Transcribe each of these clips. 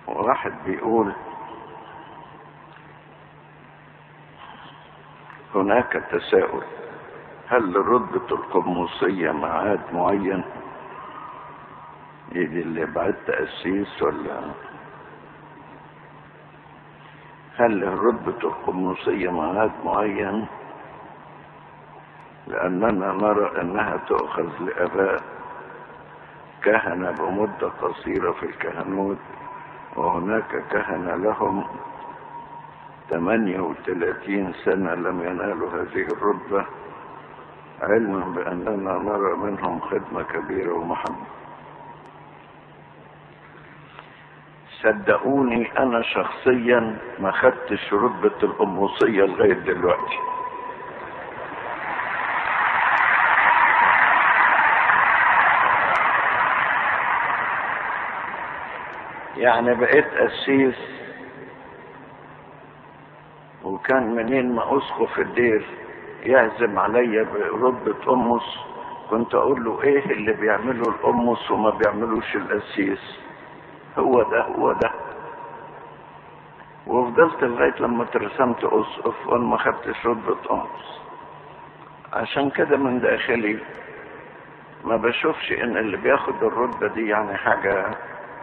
واحد بيقول هناك تساؤل هل لرتبة القموصية ميعاد معين يجي اللي بعد تأسيس ولا هل لرتبة القموصية ميعاد معين لأننا نرى أنها تؤخذ لآباء كهنة بمدة قصيرة في الكهنوت وهناك كهنة لهم 38 سنة لم ينالوا هذه الرتبة علما بأننا نرى منهم خدمة كبيرة ومحبة صدقوني أنا شخصيا ما خدتش رتبة القموصية لغاية دلوقتي يعني بقيت قسيس وكان منين ما اسقف الدير يعزم عليا برتبة امس كنت اقول له ايه اللي بيعمله الامس وما بيعملوش القسيس هو ده هو ده وفضلت لغاية لما ترسمت اسقف وانا ما خدتش رتبة امس عشان كده من داخلي ما بشوفش ان اللي بياخد الرتبة دي يعني حاجة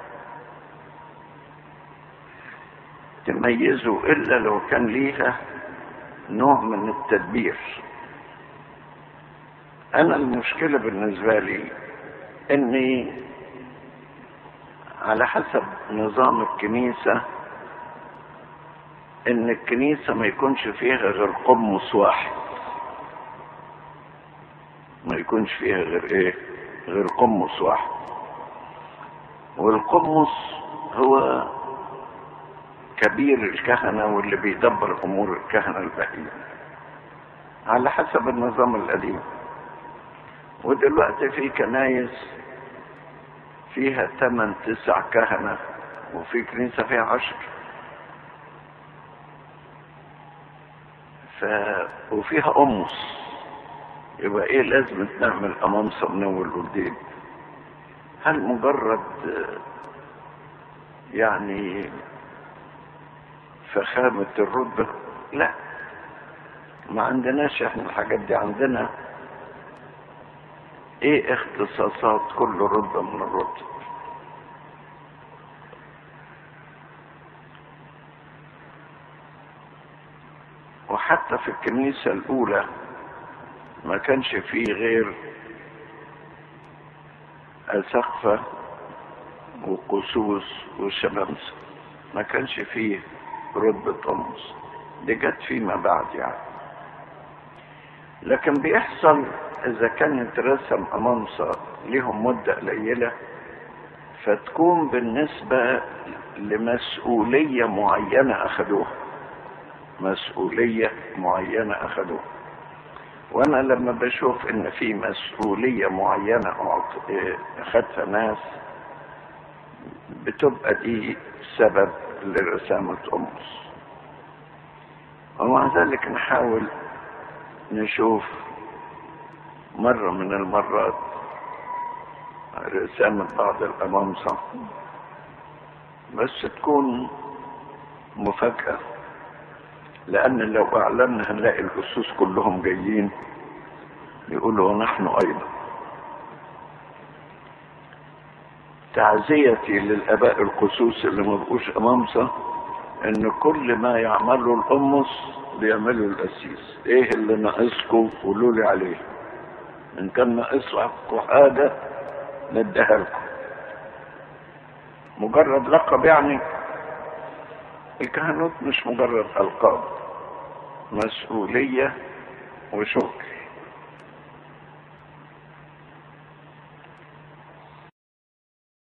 تميزه الا لو كان ليها نوع من التدبير انا المشكلة بالنسبة لي اني على حسب نظام الكنيسة ان الكنيسة ما يكونش فيها غير قمص واحد ما يكونش فيها غير ايه غير قمص واحد والقمص هو كبير الكهنة واللي بيدبر أمور الكهنة الباقيين على حسب النظام القديم ودلوقتي في كنايس فيها ثمان تسع كهنة وفي كنيسة فيها عشر ف... وفيها أمس يبقى ايه لازم نعمل أمامسة من أول وجديد هل مجرد يعني فخامة الرتبة لا ما عندناش احنا الحاجات دي عندنا ايه اختصاصات كل رتبة من الرتب وحتى في الكنيسة الأولى ما كانش فيه غير أسقفة وقصوص وشمامسة ما كانش فيه رتبة أمس دي جت فيما بعد يعني لكن بيحصل إذا كانت رسم أمامسة ليهم مدة قليلة فتكون بالنسبة لمسؤولية معينة أخذوها مسؤولية معينة أخذوها وأنا لما بشوف إن في مسؤولية معينة أخذها ناس بتبقى دي سبب لرسامة أمس ومع ذلك نحاول نشوف مرة من المرات رسامة بعض الأمامسة بس تكون مفاجأة لأن لو أعلنا هنلاقي الأسوس كلهم جايين يقولوا ونحن أيضا تعزيتي للاباء القسوس اللي ما بقوش امامسه ان كل ما يعمله الامس بيعمله القسيس ايه اللي ناقصكم قولوا لي عليه ان كان ناقصكم حاجه نديها لكم مجرد لقب يعني الكهنوت مش مجرد القاب مسؤوليه وشكر